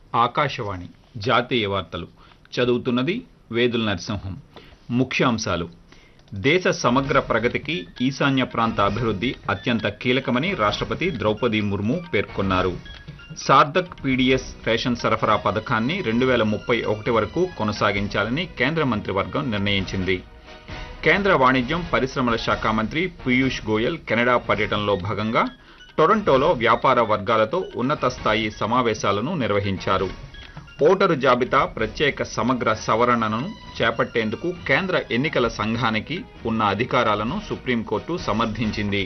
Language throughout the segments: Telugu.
ఆకాశవాణి జాతీయ వార్తలు చదువుతున్నది వేదుల నరసింహం ముఖ్యాంశాలు దేశ సమగ్ర ప్రగతికి ఈశాన్య ప్రాంత అభివృద్ధి అత్యంత కీలకమని రాష్ట్రపతి ద్రౌపది ముర్ము పేర్కొన్నారు సార్దక్ పీడీఎస్ రేషన్ సరఫరా పథకాన్ని రెండు వేల ముప్పై ఒకటి వరకు కొనసాగించాలని కేంద్ర మంత్రివర్గం నిర్ణయించింది కేంద్ర వాణిజ్యం పరిశ్రమల శాఖ మంత్రి పీయూష్ గోయల్ కెనడా పర్యటనలో భాగంగా టొరంటోలో వ్యాపార వర్గాలతో ఉన్నత స్థాయి సమావేశాలను నిర్వహించారు ఓటరు జాబితా ప్రత్యేక సమగ్ర సవరణను చేపట్టేందుకు కేంద్ర ఎన్నికల సంఘానికి ఉన్న అధికారాలను సుప్రీంకోర్టు సమర్థించింది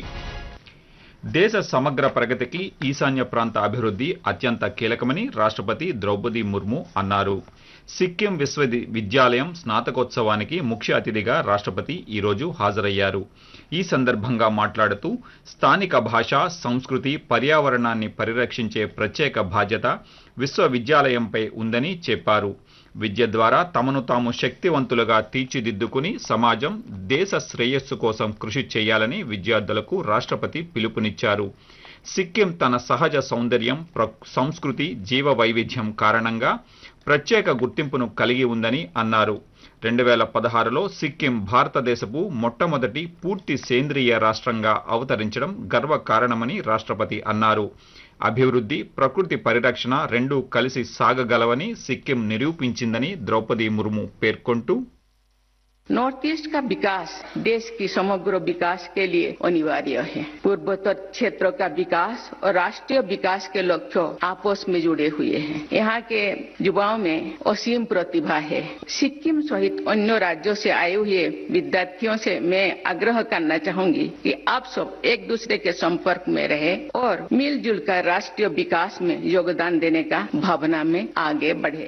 దేశ సమగ్ర ప్రగతికి ఈశాన్య ప్రాంత అభివృద్ధి అత్యంత కీలకమని రాష్ట్రపతి ద్రౌపది ముర్ము అన్నారు సిక్కిం విశ్వవిద్యాలయం స్నాతకోత్సవానికి ముఖ్య అతిథిగా రాష్ట్రపతి ఈరోజు హాజరయ్యారు ఈ సందర్భంగా మాట్లాడుతూ స్థానిక భాష సంస్కృతి పర్యావరణాన్ని పరిరక్షించే ప్రత్యేక బాధ్యత విశ్వవిద్యాలయంపై ఉందని చెప్పారు విద్య ద్వారా తమను తాము శక్తివంతులుగా తీర్చిదిద్దుకుని సమాజం దేశ శ్రేయస్సు కోసం కృషి చేయాలని విద్యార్థులకు రాష్ట్రపతి పిలుపునిచ్చారు సిక్కిం తన సహజ సౌందర్యం సంస్కృతి జీవ వైవిధ్యం కారణంగా ప్రత్యేక గుర్తింపును కలిగి ఉందని అన్నారు రెండు వేల పదహారులో సిక్కిం భారతదేశపు మొట్టమొదటి పూర్తి సేంద్రియ రాష్ట్రంగా అవతరించడం గర్వకారణమని రాష్ట్రపతి అన్నారు అభివృద్ధి ప్రకృతి పరిరక్షణ రెండూ కలిసి సాగగలవని సిక్కిం నిరూపించిందని ద్రౌపది ముర్ము పేర్కొంటూ नॉर्थ ईस्ट का विकास देश की समग्र विकास के लिए अनिवार्य है पूर्वोत्तर क्षेत्रों का विकास और राष्ट्रीय विकास के लक्ष्यों आपस में जुड़े हुए हैं यहाँ के युवाओं में असीम प्रतिभा है सिक्किम सहित अन्य राज्यों से आए हुए विद्यार्थियों से मैं आग्रह करना चाहूंगी कि आप सब एक दूसरे के संपर्क में रहे और मिलजुल कर राष्ट्रीय विकास में योगदान देने का भावना में आगे बढ़े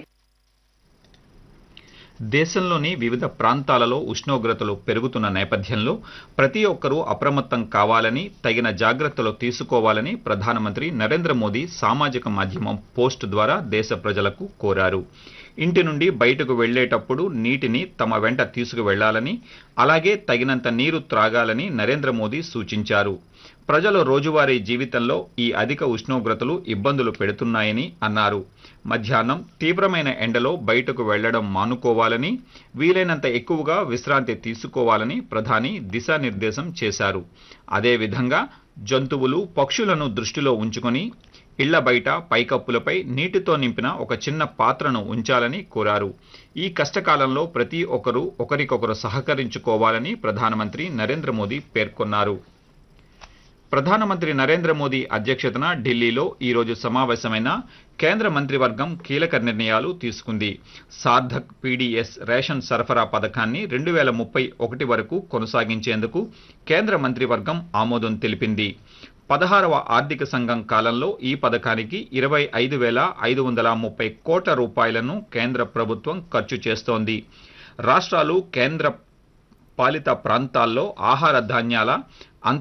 దేశంలోని వివిధ ప్రాంతాలలో ఉష్ణోగ్రతలు పెరుగుతున్న నేపథ్యంలో ప్రతి ఒక్కరూ అప్రమత్తం కావాలని తగిన జాగ్రత్తలు తీసుకోవాలని ప్రధానమంత్రి నరేంద్ర మోదీ సామాజిక మాధ్యమం పోస్ట్ ద్వారా దేశ ప్రజలకు కోరారు ఇంటి నుండి బయటకు వెళ్లేటప్పుడు నీటిని తమ వెంట తీసుకువెళ్లాలని అలాగే తగినంత నీరు త్రాగాలని నరేంద్ర మోదీ సూచించారు ప్రజల రోజువారీ జీవితంలో ఈ అధిక ఉష్ణోగ్రతలు ఇబ్బందులు పెడుతున్నాయని అన్నారు మధ్యాహ్నం తీవ్రమైన ఎండలో బయటకు వెళ్లడం మానుకోవాలని వీలైనంత ఎక్కువగా విశ్రాంతి తీసుకోవాలని ప్రధాని దిశానిర్దేశం చేశారు అదేవిధంగా జంతువులు పక్షులను దృష్టిలో ఉంచుకొని ఇళ్ల బయట పైకప్పులపై నీటితో నింపిన ఒక చిన్న పాత్రను ఉంచాలని కోరారు ఈ కష్టకాలంలో ప్రతి ఒక్కరూ ఒకరికొకరు సహకరించుకోవాలని ప్రధానమంత్రి నరేంద్ర మోదీ పేర్కొన్నారు ప్రధానమంత్రి నరేంద్ర మోదీ అధ్యక్షతన ఢిల్లీలో ఈరోజు సమావేశమైన కేంద్ర మంత్రివర్గం కీలక నిర్ణయాలు తీసుకుంది సార్థక్ పీడీఎస్ రేషన్ సరఫరా పథకాన్ని రెండు వేల ముప్పై ఒకటి వరకు కొనసాగించేందుకు కేంద్ర మంత్రివర్గం ఆమోదం తెలిపింది పదహారవ ఆర్థిక సంఘం కాలంలో ఈ పథకానికి ఇరవై ఐదు వేల ఐదు వందల ముప్పై కోట్ల రూపాయలను కేంద్ర ప్రభుత్వం ఖర్చు చేస్తోంది రాష్ట్రాలు కేంద్ర పాలిత ప్రాంతాల్లో ఆహార ధాన్యాల